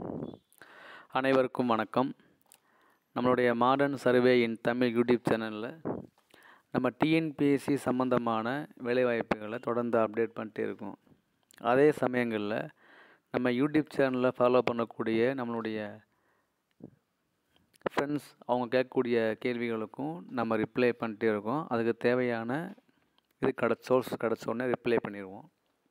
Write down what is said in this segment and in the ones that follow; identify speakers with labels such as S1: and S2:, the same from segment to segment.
S1: அனைவருக்கும் வணக்கம் நம்மளுடைய modern survey in Tamil YouTube சேனலில் நம்ம டிஎன்பிஎஸ்சி சம்மந்தமான வேலைவாய்ப்புகளை தொடர்ந்து அப்டேட் பண்ணிட்டே இருக்கோம் அதே சமயங்களில் நம்ம யூடியூப் சேனலில் ஃபாலோ பண்ணக்கூடிய நம்மளுடைய ஃப்ரெண்ட்ஸ் அவங்க கேட்கக்கூடிய கேள்விகளுக்கும் நம்ம ரிப்ளை பண்ணிட்டே இருக்கோம் அதுக்கு தேவையான இது கிட சோர்ஸ் கிடச்சோடனே ரிப்ளை பண்ணிடுவோம்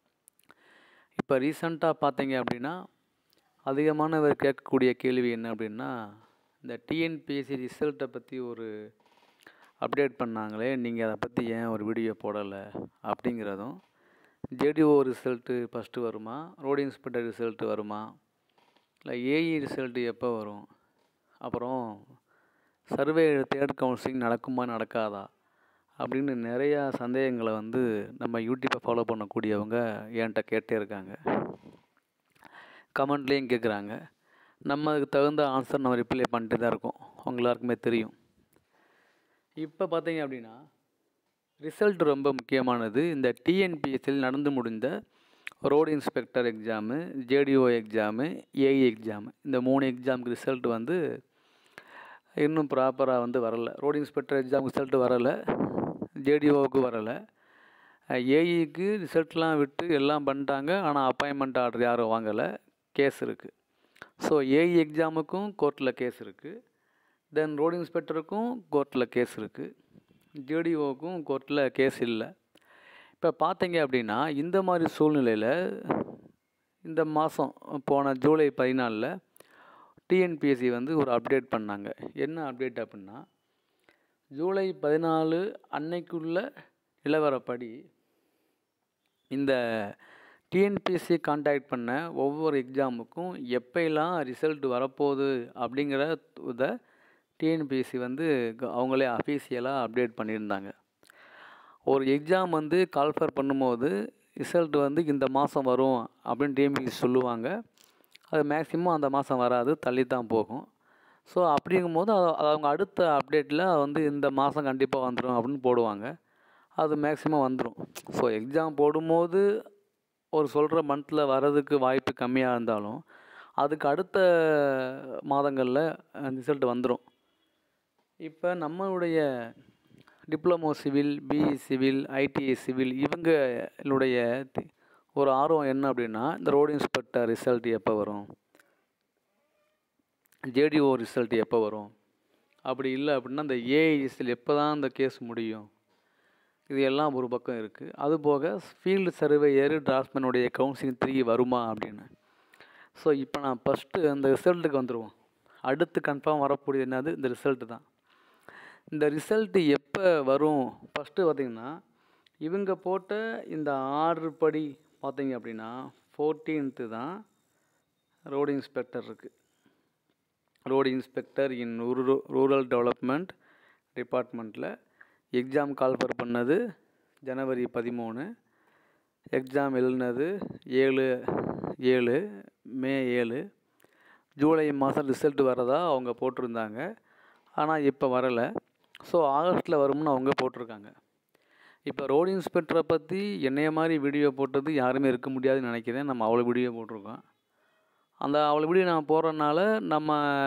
S1: இப்போ ரீசண்டாக பார்த்தீங்க அப்படின்னா அதிகமானவர் கேட்கக்கூடிய கேள்வி என்ன அப்படின்னா இந்த டிஎன்பிஎஸ்சி ரிசல்ட்டை பற்றி ஒரு அப்டேட் பண்ணாங்களே நீங்கள் அதை பற்றி ஏன் ஒரு வீடியோ போடலை அப்படிங்கிறதும் ஜேடிஓ ரிசல்ட்டு ஃபஸ்ட்டு வருமா ரோடு இன்ஸ்பெக்டர் ரிசல்ட்டு வருமா இல்லை ஏஇ ரிசல்ட்டு எப்போ வரும் அப்புறம் சர்வே தேர்ட் கவுன்சிலிங் நடக்குமா நடக்காதா அப்படின்னு நிறையா சந்தேகங்களை வந்து நம்ம யூடியூப்பை ஃபாலோ பண்ணக்கூடியவங்க என்கிட்ட கேட்டே இருக்காங்க கமெண்ட்லேயும் கேட்குறாங்க நம்ம அதுக்கு தகுந்த ஆன்சர் நம்ம ரிப்ளை பண்ணிட்டு தான் இருக்கோம் உங்க எல்லாருக்குமே தெரியும் இப்போ பார்த்தீங்க அப்படின்னா ரிசல்ட் ரொம்ப முக்கியமானது இந்த டிஎன்பிஎஸ்சியில் நடந்து முடிந்த road inspector exam JDO exam AE exam இந்த மூணு எக்ஸாமுக்கு ரிசல்ட் வந்து இன்னும் ப்ராப்பராக வந்து வரலை ரோடு இன்ஸ்பெக்டர் எக்ஸாம் ரிசல்ட் வரலை ஜேடிஓவுக்கு வரலை ஏஇக்கு ரிசல்ட்லாம் விட்டு எல்லாம் பண்ணிட்டாங்க ஆனால் அப்பாயின்மெண்ட் ஆர்டர் யாரும் வாங்கலை கேஸ் இருக்குது ஸோ ஏஇ எக்ஸாமுக்கும் கோர்ட்டில் கேஸ் இருக்குது தென் ரோடு இன்ஸ்பெக்டருக்கும் கோர்ட்டில் கேஸ் இருக்குது ஜேடிஓவுக்கும் கோர்ட்டில் கேஸ் இல்லை இப்போ பார்த்தீங்க அப்படின்னா இந்த மாதிரி சூழ்நிலையில் இந்த மாதம் போன ஜூலை பதினாலில் டிஎன்பிஎஸ்சி வந்து ஒரு அப்டேட் பண்ணாங்க என்ன அப்டேட் அப்படின்னா ஜூலை பதினாலு அன்னைக்குள்ள நிலவரப்படி இந்த டிஎன்பிஎஸ்சி காண்டாக்ட் பண்ண ஒவ்வொரு எக்ஸாமுக்கும் எப்போலாம் ரிசல்ட் வரப்போகுது அப்படிங்கிற இதை டிஎன்பிஎஸ்சி வந்து அவங்களே அஃபீஷியலாக அப்டேட் பண்ணியிருந்தாங்க ஒரு எக்ஸாம் வந்து கால்ஃபர் பண்ணும்போது ரிசல்ட் வந்து இந்த மாதம் வரும் அப்படின்னு டிஎன்பிஎஸ்சி சொல்லுவாங்க அது மேக்ஸிமம் அந்த மாதம் வராது தள்ளி தான் போகும் ஸோ அப்படிங்கும்போது அது அவங்க அடுத்த அப்டேட்டில் வந்து இந்த மாதம் கண்டிப்பாக வந்துடும் அப்படின்னு போடுவாங்க அது மேக்ஸிமம் வந்துடும் ஸோ எக்ஸாம் போடும்போது ஒரு சொல்கிற மந்தில் வர்றதுக்கு வாய்ப்பு கம்மியாக இருந்தாலும் அதுக்கு அடுத்த மாதங்களில் ரிசல்ட் வந்துடும் இப்போ நம்மளுடைய diploma civil BE civil ITI civil இவங்களுடைய ஒரு ஆர்வம் என்ன அப்படின்னா இந்த ரோடு இன்ஸ்பெக்டர் ரிசல்ட் எப்போ வரும் ஜேடிஓ ரிசல்ட் எப்போ வரும் அப்படி இல்லை அப்படின்னா இந்த ஏஐஎஸ்எல் எப்போ தான் இந்த கேஸ் முடியும் இது எல்லாம் ஒரு பக்கம் இருக்குது அதுபோக ஃபீல்டு சர்வேயர் டிராஃப்ட்மேனுடைய கவுன்சிலிங் த்ரீ வருமா அப்படின்னு ஸோ இப்போ நான் ஃபஸ்ட்டு அந்த ரிசல்ட்டுக்கு வந்துடுவோம் அடுத்து கன்ஃபார்ம் வரக்கூடியது என்னது இந்த ரிசல்ட்டு தான் இந்த ரிசல்ட்டு எப்போ வரும் ஃபஸ்ட்டு பார்த்திங்கன்னா இவங்க போட்ட இந்த ஆறு படி பார்த்தீங்க அப்படின்னா ஃபோர்டீன்த்து தான் ரோடு இன்ஸ்பெக்டர் இருக்குது ரோடு இன்ஸ்பெக்டர் இன் ரூரு ரூரல் டெவலப்மெண்ட் டிபார்ட்மெண்ட்டில் எக்ஸாம் கால்ஃபர் பண்ணது ஜனவரி பதிமூணு எக்ஸாம் எழுதினது ஏழு ஏழு மே ஏழு ஜூலை மாதம் ரிசல்ட் வரதா அவங்க போட்டிருந்தாங்க ஆனால் இப்போ வரலை ஸோ ஆகஸ்ட்டில் வரும்னு அவங்க போட்டிருக்காங்க இப்போ ரோடு இன்ஸ்பெக்டரை பற்றி என்னைய மாதிரி வீடியோ போட்டது யாருமே இருக்க முடியாதுன்னு நினைக்கிறேன் நம்ம அவ்வளோ வீடியோ போட்டிருக்கோம் அந்த அவ்வளோ வீடியோ நம்ம போடுறதுனால நம்ம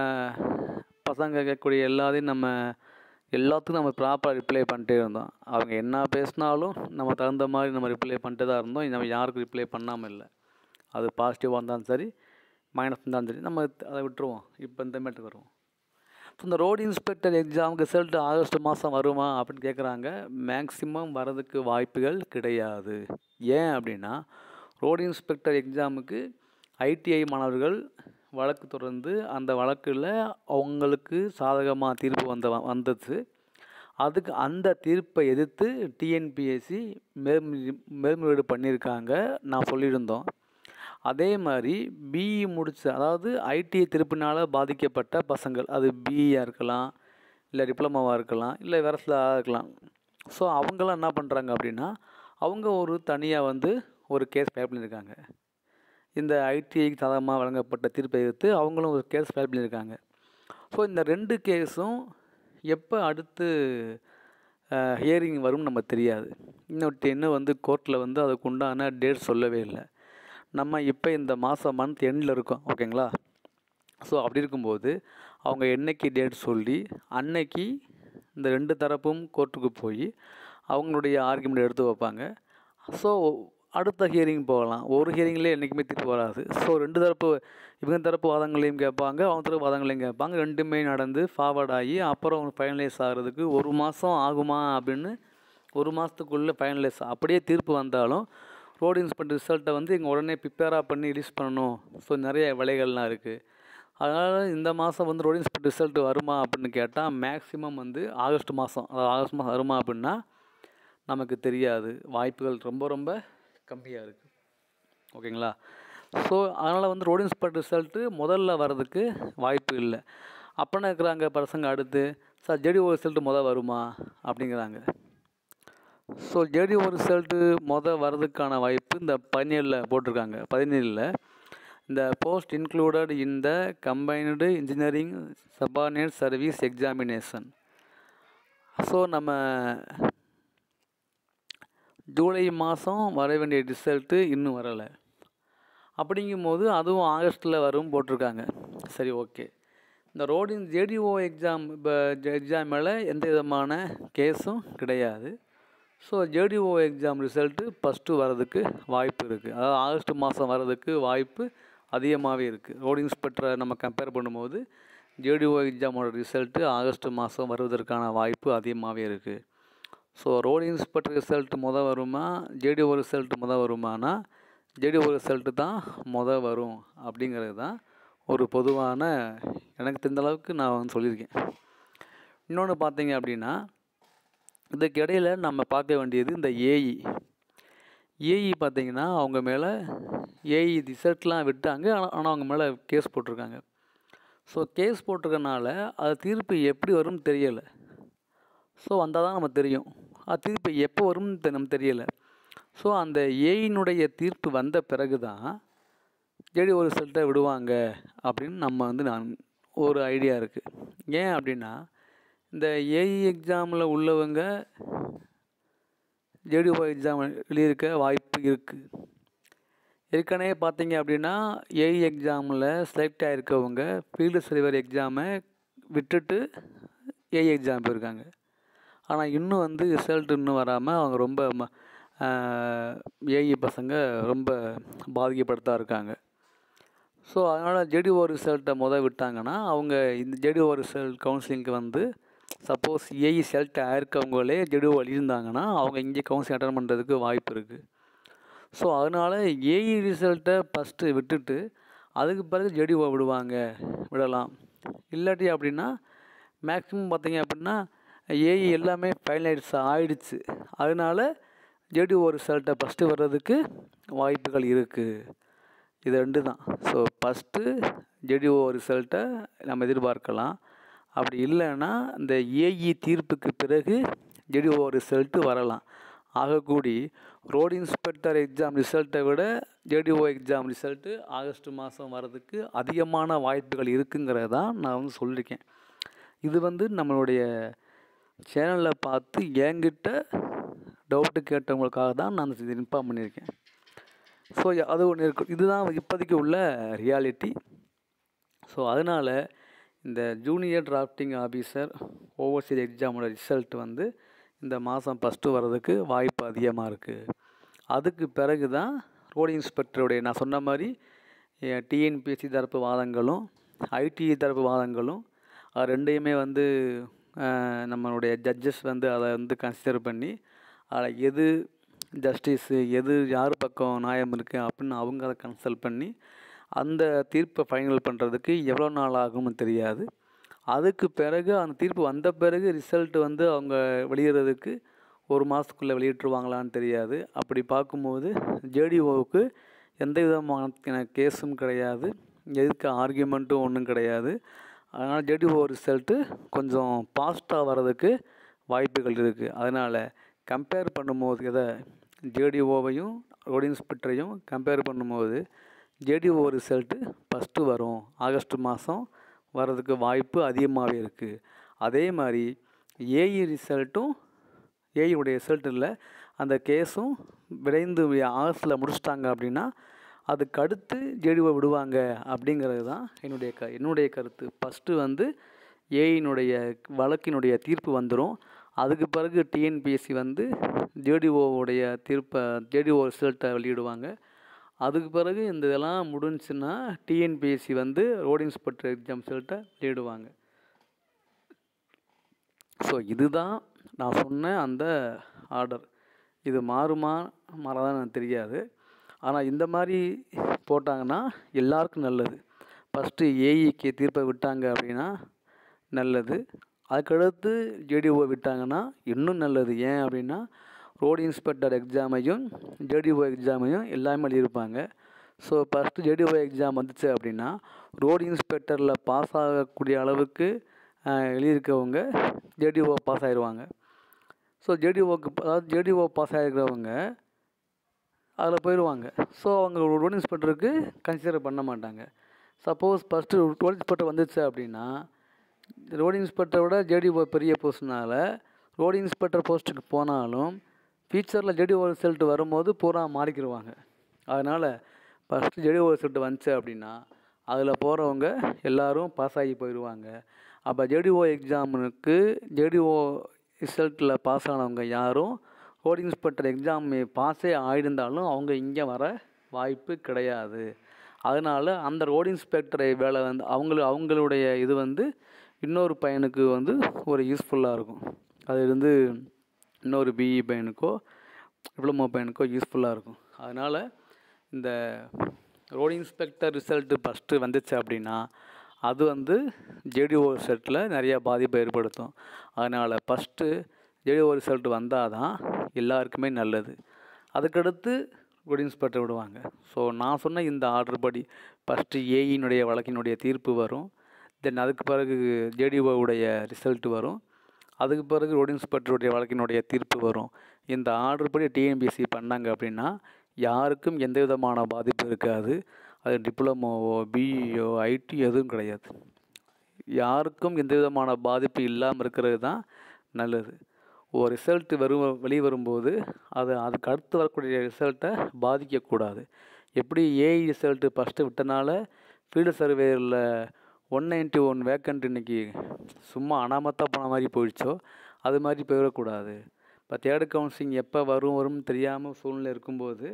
S1: பசங்க கேட்கக்கூடிய எல்லாத்தையும் நம்ம எல்லாத்துக்கும் நம்ம ப்ராப்பராக ரிப்ளை பண்ணிட்டே இருந்தோம் அவங்க என்ன பேசினாலும் நம்ம தகுந்த மாதிரி நம்ம ரிப்ளை பண்ணிட்டு தான் இருந்தோம் நம்ம யாருக்கும் ரிப்ளை பண்ணாமல் இல்லை அது பாசிட்டிவாக இருந்தாலும் சரி மைனஸ் இருந்தாலும் சரி நம்ம அதை விட்டுருவோம் இப்போ இந்த மேட்டுக்கு வருவோம் ஸோ இந்த road inspector exam result August மாதம் வருமா அப்படின்னு கேட்குறாங்க மேக்ஸிமம் வரதுக்கு வாய்ப்புகள் கிடையாது ஏன் அப்படின்னா ரோடு இன்ஸ்பெக்டர் எக்ஸாமுக்கு ஐடிஐ மாணவர்கள் வழக்கு தொடர்ந்து அந்த வழக்கில் அவங்களுக்கு சாதகமாக தீர்ப்பு வந்த வந்தது அதுக்கு அந்த தீர்ப்பை எதிர்த்து டிஎன்பிஎஸ்சி மேல்முறை மேல்முறையீடு பண்ணியிருக்காங்க நான் சொல்லியிருந்தோம் அதே மாதிரி பிஇ முடிச்ச அதாவது ஐடிஐ திருப்பினால் பாதிக்கப்பட்ட பசங்கள் அது பிஇயாக இருக்கலாம் இல்லை டிப்ளமாவாக இருக்கலாம் இல்லை வேறு சில இருக்கலாம் ஸோ அவங்களாம் என்ன பண்ணுறாங்க அப்படின்னா அவங்க ஒரு தனியாக வந்து ஒரு கேஸ் ஃபைல் பண்ணியிருக்காங்க இந்த ஐடிஐக்கு சாதகமாக வழங்கப்பட்ட தீர்ப்பை எதிர்த்து அவங்களும் ஒரு கேஸ் ஃபைல் பண்ணியிருக்காங்க ஸோ இந்த ரெண்டு கேஸும் எப்போ அடுத்து ஹியரிங் வரும்னு நம்ம தெரியாது இன்னொட்டு இன்னும் வந்து கோர்ட்டில் வந்து அதுக்கு உண்டான டேட் சொல்லவே இல்லை நம்ம இப்போ இந்த மாதம் மந்த் எண்டில் இருக்கோம் ஓகேங்களா ஸோ அப்படி இருக்கும்போது அவங்க என்னைக்கு டேட் சொல்லி அன்னைக்கு இந்த ரெண்டு தரப்பும் கோர்ட்டுக்கு போய் அவங்களுடைய ஆர்குமெண்ட் எடுத்து வைப்பாங்க ஸோ அடுத்த ஹியரிங் போகலாம் ஒரு ஹியரிங்லேயே என்றைக்குமே தீர்ப்பு வராது ஸோ ரெண்டு தரப்பு இவங்க தரப்பு வாதங்களையும் கேட்பாங்க அவங்க தரப்பு வாதங்களையும் கேட்பாங்க ரெண்டுமே நடந்து ஃபார்வர்ட் ஆகி அப்புறம் ஃபைனலைஸ் ஆகிறதுக்கு ஒரு மாதம் ஆகுமா அப்படின்னு ஒரு மாதத்துக்குள்ளே ஃபைனலைஸ் அப்படியே தீர்ப்பு வந்தாலும் ரோடு இன்ஸ்பெக்டர் ரிசல்ட்டை வந்து இங்கே உடனே ப்ரிப்பேராக பண்ணி ரிலீஸ் பண்ணணும் ஸோ நிறைய விலைகள்லாம் இருக்குது அதனால் இந்த மாதம் வந்து ரோடு இன்ஸ்பெக்டர் ரிசல்ட் வருமா அப்படின்னு கேட்டால் மேக்ஸிமம் வந்து ஆகஸ்ட் மாதம் அதாவது ஆகஸ்ட் மாதம் வருமா அப்படின்னா நமக்கு தெரியாது வாய்ப்புகள் ரொம்ப ரொம்ப கம்மியாக இருக்குது ஓகேங்களா ஸோ அதனால் வந்து ரோடு இன்ஸ்பெக்டர் ரிசல்ட்டு முதல்ல வர்றதுக்கு வாய்ப்பு இல்லை அப்போனா இருக்கிறாங்க பசங்க அடுத்து சார் ஜேடிஓ ரிசல்ட்டு முதல் வருமா அப்படிங்கிறாங்க ஸோ ஜேடிஓ ரிசல்ட்டு மொதல் வர்றதுக்கான வாய்ப்பு இந்த பதினேழில் போட்டிருக்காங்க பதினேழில் இந்த post included in the combined engineering subordinate service examination so நம்ம ஜூலை மாதம் வர வேண்டிய ரிசல்ட்டு இன்னும் வரலை அப்படிங்கும்போது அதுவும் ஆகஸ்ட்டில் வரும் போட்டிருக்காங்க சரி ஓகே இந்த ரோடின் ஜேடிஓ எக்ஸாம் இப்போ எக்ஸாம் மேலே எந்த விதமான கேஸும் கிடையாது so JDO exam result first வரதுக்கு வாய்ப்பு இருக்குது அதாவது ஆகஸ்ட் மாதம் வரதுக்கு வாய்ப்பு அதிகமாகவே இருக்குது ரோடு இன்ஸ்பெக்டரை நம்ம கம்பேர் பண்ணும்போது ஜேடிஓ எக்ஸாமோட ரிசல்ட்டு ஆகஸ்ட் மாதம் வருவதற்கான வாய்ப்பு அதிகமாகவே இருக்குது ஸோ ரோடு இன்ஸ்பெக்டர் ரிசல்ட் மொதல் வருமா ஜேடிஓ ரிசல்ட் மொதல் வருமானா ஜேடிஓ ரிசல்ட்டு தான் மொதல் வரும் அப்படிங்கிறது தான் ஒரு பொதுவான எனக்கு தெரிந்த அளவுக்கு நான் வந்து சொல்லியிருக்கேன் இன்னொன்று பார்த்தீங்க அப்படின்னா இதுக்கு இடையில் நம்ம பார்க்க வேண்டியது இந்த ஏஇ ஏஇ பார்த்தீங்கன்னா அவங்க மேலே ஏஇ ரிசல்ட்லாம் விட்டாங்க ஆனால் ஆனால் அவங்க மேலே கேஸ் போட்டிருக்காங்க ஸோ கேஸ் போட்டிருக்கனால அது தீர்ப்பு எப்படி வரும்னு தெரியலை ஸோ வந்தால் தான் நம்ம தெரியும் அது தீர்ப்பு எப்போ வரும்னு தெ- நமக்கு தெரியலை ஸோ அந்த ஏயினுடைய தீர்ப்பு வந்த பிறகு தான் ஜேடிஓ ரிசல்ட்டை விடுவாங்க அப்படின்னு நம்ம வந்து நான் ஒரு ஐடியா இருக்குது ஏன் அப்படின்னா இந்த ஏஇ எக்ஸாமில் உள்ளவங்க ஜேடிஓ எக்ஸாம் எழுதியிருக்க வாய்ப்பு இருக்குது ஏற்கனவே பார்த்தீங்க அப்படின்னா ஏஇ எக்ஸாமில் செலக்ட் ஆகிருக்கவங்க ஃபீல்டு சர்வர் எக்ஸாமை விட்டுட்டு ஏஇ எக்ஸாம் போயிருக்காங்க ஆனால் இன்னும் வந்து ரிசல்ட் இன்னும் வராமல் அவங்க ரொம்ப ஏஇ பசங்க ரொம்ப பாதிக்கப்பட்டு தான் இருக்காங்க ஸோ அதனால் ஜேடிஓ ரிசல்ட்டை முத விட்டாங்கன்னா அவங்க இந்த ஜேடிஓ ரிசல்ட் கவுன்சிலிங்க்கு வந்து சப்போஸ் ஏஇ செலக்ட் ஆயிருக்கவங்களே ஜேடிஓ எழுதியிருந்தாங்கன்னா அவங்க இங்கே கவுன்சிலிங் அட்டன் பண்ணுறதுக்கு வாய்ப்பு இருக்குது ஸோ அதனால் ஏஇ ரிசல்ட்டை ஃபஸ்ட்டு விட்டுட்டு அதுக்கு பிறகு ஜேடிஓ விடுவாங்க விடலாம் இல்லாட்டி அப்படின்னா மேக்ஸிமம் பார்த்தீங்க அப்படின்னா ஏஇ எல்லாமே ஃபைனலைஸ் ஆயிடுச்சு அதனால ஜேடிஓ ரிசல்ட்டை ஃபஸ்ட்டு வர்றதுக்கு வாய்ப்புகள் இருக்குது இது ரெண்டு தான் ஸோ ஃபஸ்ட்டு ஜேடிஓ ரிசல்ட்டை நம்ம எதிர்பார்க்கலாம் அப்படி இல்லைன்னா இந்த ஏஇ தீர்ப்புக்கு பிறகு ஜேடிஓ ரிசல்ட்டு வரலாம் ஆகக்கூடி ரோடு இன்ஸ்பெக்டர் எக்ஸாம் ரிசல்ட்டை விட ஜேடிஓ எக்ஸாம் ரிசல்ட்டு ஆகஸ்ட் மாதம் வர்றதுக்கு அதிகமான வாய்ப்புகள் இருக்குங்கிறத தான் நான் வந்து சொல்லியிருக்கேன் இது வந்து நம்மளுடைய சேனலில் பார்த்து என்கிட்ட டவுட்டு கேட்டவங்களுக்காக தான் நான் இது இன்ஃபார்ம் பண்ணியிருக்கேன் ஸோ அது ஒன்று இருக்கு இதுதான் இப்போதைக்கு உள்ள ரியாலிட்டி ஸோ அதனால் இந்த ஜூனியர் டிராஃப்டிங் ஆஃபீஸர் ஓவர்சீஸ் எக்ஸாமோட ரிசல்ட் வந்து இந்த மாதம் ஃபஸ்ட்டு வர்றதுக்கு வாய்ப்பு அதிகமாக இருக்குது அதுக்கு பிறகு தான் ரோடு இன்ஸ்பெக்டருடைய நான் சொன்ன மாதிரி டிஎன்பிஎஸ்சி தரப்பு வாதங்களும் ஐடி தரப்பு வாதங்களும் அது ரெண்டையுமே வந்து அஹ், நம்மளுடைய ஜட்ஜஸ் வந்து அதை வந்து கன்சிடர் பண்ணி அதில் எது ஜஸ்டிஸு எது யார் பக்கம் நியாயம் இருக்குது அப்படின்னு அவங்க அதை கன்சல்ட் பண்ணி அந்த தீர்ப்பை ஃபைனல் பண்ணுறதுக்கு எவ்வளோ நாள் ஆகும்னு தெரியாது அதுக்கு பிறகு அந்த தீர்ப்பு வந்த பிறகு ரிசல்ட் வந்து அவங்க வெளியிடுறதுக்கு ஒரு மாதத்துக்குள்ளே வெளியிட்டுருவாங்களான்னு தெரியாது அப்படி பார்க்கும்போது ஜேடிஓவுக்கு எந்த விதமான கேஸும் கிடையாது எதுக்கு ஆர்கியூமெண்ட்டும் ஒன்றும் கிடையாது அதனால் ஜேடிஓ ரிசல்ட்டு கொஞ்சம் ஃபாஸ்ட்டாக வர்றதுக்கு வாய்ப்புகள் இருக்குது அதனால் கம்பேர் பண்ணும்போது எதை ஜேடிஓவையும் ரோடு இன்ஸ்பெக்டரையும் கம்பேர் பண்ணும்போது ஜேடிஓ ரிசல்ட்டு ஃபஸ்ட்டு வரும் ஆகஸ்ட் மாதம் வர்றதுக்கு வாய்ப்பு அதிகமாகவே இருக்குது அதே மாதிரி ஏஇ ரிசல்ட்டும் ஏஇயுடைய ரிசல்ட் இல்லை அந்த கேஸும் விரைந்து ஆகஸ்ட்டில் முடிச்சிட்டாங்க அப்படின்னா அதுக்கு அடுத்து ஜேடிஓ விடுவாங்க அப்படிங்கிறது தான் என்னுடைய க என்னுடைய கருத்து ஃபஸ்ட்டு வந்து ஏஐனுடைய வழக்கினுடைய தீர்ப்பு வந்துடும் அதுக்கு பிறகு டிஎன்பிஎஸ்சி வந்து ஜேடிஓவுடைய தீர்ப்பை ஜேடிஓ ரிசல்ட்டை வெளியிடுவாங்க அதுக்கு பிறகு இந்த இதெல்லாம் முடிஞ்சுன்னா டிஎன்பிஎஸ்சி வந்து ரோட் இன்ஸ்பெக்டர் எக்ஸாம் ரிசல்ட்டை வெளியிடுவாங்க ஸோ இதுதான் நான் சொன்ன அந்த ஆர்டர் இது மாறுமா மாறாதான்னு எனக்கு தெரியாது ஆனால் இந்த மாதிரி போட்டாங்கன்னா எல்லாருக்கும் நல்லது ஃபஸ்ட்டு ஏஇக்கு தீர்ப்பை விட்டாங்க அப்படின்னா நல்லது அதுக்கடுத்து ஜேடிஓ விட்டாங்கன்னா இன்னும் நல்லது ஏன் அப்படின்னா ரோடு இன்ஸ்பெக்டர் எக்ஸாமையும் ஜேடிஓ எக்ஸாமையும் எல்லாமே எழுதியிருப்பாங்க ஸோ ஃபஸ்ட்டு ஜேடிஓ எக்ஸாம் வந்துச்சு அப்படின்னா ரோடு இன்ஸ்பெக்டரில் பாஸ் ஆகக்கூடிய அளவுக்கு ஆஹ், எழுதியிருக்கவங்க ஜேடிஓ பாஸ் ஆயிடுவாங்க ஸோ ஜேடிஓக்கு அதாவது ஜேடிஓ பாஸ் ஆகிருக்கிறவங்க அதில் போயிடுவாங்க ஸோ அவங்க ரோடு இன்ஸ்பெக்டருக்கு கன்சிடர் பண்ண மாட்டாங்க சப்போஸ் ஃபஸ்ட்டு ரோடு இன்ஸ்பெக்டர் வந்துச்சு அப்படின்னா ரோடு இன்ஸ்பெக்டரை விட ஜேடிஓ பெரிய போஸ்ட்னால ரோடு இன்ஸ்பெக்டர் போஸ்ட்டுக்கு போனாலும் ஃபியூச்சரில் ஜேடிஓ ரிசல்ட் வரும்போது பூரா மாறிக்கிடுவாங்க அதனால் ஃபஸ்ட்டு ஜேடிஓ ரிசல்ட் வந்துச்சு அப்படின்னா அதில் போகிறவங்க எல்லாரும் பாஸ் ஆகி போயிடுவாங்க அப்போ ஜேடிஓ எக்ஸாமுக்கு ஜேடிஓ ரிசல்ட்டில் பாஸ் ஆனவங்க யாரும் ரோடு இன்ஸ்பெக்டர் எக்ஸாம் பாஸே ஆகியிருந்தாலும் அவங்க இங்கே வர வாய்ப்பு கிடையாது அதனால் அந்த ரோடு இன்ஸ்பெக்டர் வேலை வந்து அவங்கள அவங்களுடைய இது வந்து இன்னொரு பையனுக்கு வந்து ஒரு யூஸ்ஃபுல்லாக இருக்கும் அது வந்து இன்னொரு பிஇ பையனுக்கோ டிப்ளமோ பையனுக்கோ யூஸ்ஃபுல்லாக இருக்கும் அதனால் இந்த ரோடு இன்ஸ்பெக்டர் ரிசல்ட்டு ஃபஸ்ட்டு வந்துச்சு அப்படின்னா அது வந்து ஜேடிஓ ரிசல்ட்டில் நிறைய பாதிப்பை ஏற்படுத்தும் அதனால் ஃபஸ்ட்டு ஜேடிஓ ரிசல்ட் வந்தால் தான் எல்லாருக்குமே நல்லது அதுக்கடுத்து ரோடு இன்ஸ்பெக்டர் விடுவாங்க ஸோ நான் சொன்ன இந்த ஆர்டர் படி ஃபஸ்ட்டு ஏஇனுடைய வழக்கினுடைய தீர்ப்பு வரும் தென் அதுக்கு பிறகு ஜேடிஓவுடைய ரிசல்ட் வரும் அதுக்கு பிறகு ரோடு இன்ஸ்பெக்டருடைய வழக்கினுடைய தீர்ப்பு வரும் இந்த ஆர்டர் படி டிஎன்பிஎஸ்சி பண்ணாங்க அப்படின்னா யாருக்கும் எந்த விதமான பாதிப்பும் இருக்காது அது டிப்ளமோவோ பிஇஓ ஐடி எதுவும் கிடையாது யாருக்கும் எந்த விதமான பாதிப்பு இல்லாமல் இருக்கிறது தான் நல்லது ஒரு ரிசல்ட் வரும் வெளியே வரும்போது அது அதுக்கு அடுத்து வரக்கூடிய ரிசல்ட்டை பாதிக்கக்கூடாது எப்படி ஏஐ ரிசல்ட்டு ஃபஸ்ட்டு விட்டனால ஃபீல்டு சர்வேயில் ஒன் நைன்ட்டி ஒன் வேக்கண்ட் இன்னைக்கு சும்மா அனாமத்தாக போன மாதிரி போயிடுச்சோ அது மாதிரி போயிடக்கூடாது இப்போ தேர்டு கவுன்சிலிங் எப்போ வரும் வரும்னு தெரியாமல் சூழ்நிலை இருக்கும்போது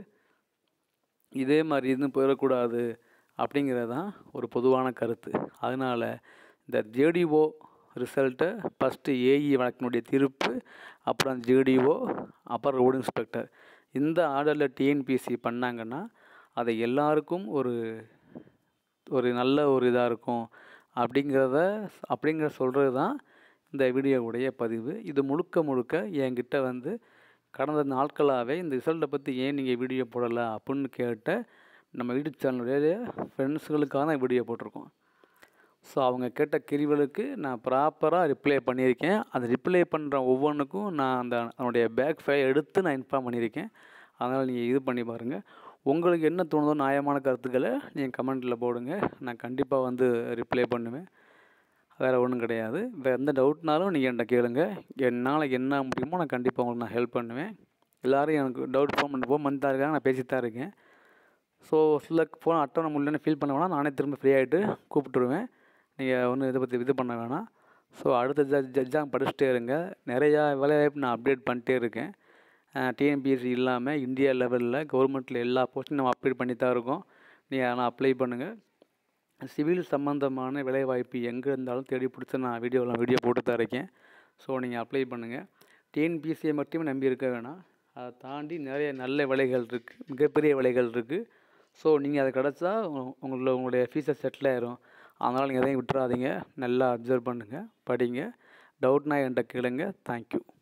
S1: இதே மாதிரி இதுன்னு போயிடக்கூடாது அப்படிங்கிறது தான் ஒரு பொதுவான கருத்து அதனால் இந்த ஜேடிஓ ரிசல்ட்டை ஃபஸ்ட்டு ஏஇ வழக்கினுடைய தீர்ப்பு அப்புறம் ஜேடிஓ அப்புறம் ரோடு இன்ஸ்பெக்டர் இந்த ஆர்டரில் டிஎன்பிஎஸ்சி பண்ணாங்கன்னா அதை எல்லாருக்கும் ஒரு ஒரு நல்ல ஒரு இதாக இருக்கும் அப்படிங்கிறத அப்படிங்கிற சொல்கிறது தான் இந்த வீடியோவுடைய பதிவு இது முழுக்க முழுக்க என்கிட்ட வந்து கடந்த நாட்களாகவே இந்த ரிசல்ட்டை பற்றி ஏன் நீங்கள் வீடியோ போடலை அப்படின்னு கேட்ட நம்ம யூடியூப் சேனலுடைய ஃப்ரெண்ட்ஸுகளுக்கான வீடியோ போட்டிருக்கோம் ஸோ அவங்க கேட்ட கேள்விகளுக்கு நான் ப்ராப்பராக ரிப்ளை பண்ணியிருக்கேன் அந்த ரிப்ளை பண்ணுற ஒவ்வொன்றுக்கும் நான் அந்த அதனுடைய பேக் ஃபைல் எடுத்து நான் இன்ஃபார்ம் பண்ணியிருக்கேன் அதனால் நீங்கள் இது பண்ணி பாருங்கள் உங்களுக்கு என்ன தோணுதோ நியாயமான கருத்துக்களை நீங்கள் கமெண்ட்டில் போடுங்க நான் கண்டிப்பாக வந்து ரிப்ளை பண்ணுவேன் வேறு ஒன்றும் கிடையாது வேறு எந்த டவுட்னாலும் நீங்கள் என்கிட்ட கேளுங்க என்னால் என்ன முடியுமோ நான் கண்டிப்பாக உங்களுக்கு நான் ஹெல்ப் பண்ணுவேன் எல்லோரும் எனக்கு டவுட் ஃபோன் பண்ணி ஃபோன் பண்ணிட்டு தான் இருக்காங்க நான் பேசிட்டு தான் இருக்கேன் ஸோ சில ஃபோன் அட்டை முடியலன்னு ஃபீல் பண்ண வேணாம் நானே திரும்ப ஃப்ரீ ஆகிட்டு கூப்பிட்டுருவேன் நீங்கள் ஒன்றும் இதை பற்றி இது பண்ண வேணாம் ஸோ அடுத்த ஜட்ஜ் எக்ஸாம் படிச்சுட்டே இருங்க நிறையா வேலைவாய்ப்பு நான் அப்டேட் பண்ணிட்டே இருக்கேன் டிஎன்பிஎஸ்சி இல்லாமல் இந்தியா லெவலில் கவர்மெண்ட்டில் எல்லா போஸ்ட்டும் நம்ம அப்டேட் பண்ணி தான் இருக்கோம் நீங்கள் ஆனால் அப்ளை பண்ணுங்கள் சிவில் சம்மந்தமான வேலைவாய்ப்பு எங்கே இருந்தாலும் தேடி பிடிச்சி நான் வீடியோலாம் வீடியோ போட்டு தான் இருக்கேன் ஸோ நீங்கள் அப்ளை பண்ணுங்கள் டிஎன்பிஎஸ்சியை மட்டுமே நம்பி இருக்க வேணாம் அதை தாண்டி நிறைய நல்ல வேலைகள் இருக்குது மிகப்பெரிய வேலைகள் இருக்குது ஸோ நீங்கள் அது கிடச்சா உங்களோட உங்களுடைய ஃபீஸை செட்டில் ஆயிரும் அதனால் நீங்கள் எதையும் விட்டுறாதீங்க நல்லா அப்சர்வ் பண்ணுங்கள் படிங்க டவுட்னா என்கிட்ட கேளுங்க தேங்க்யூ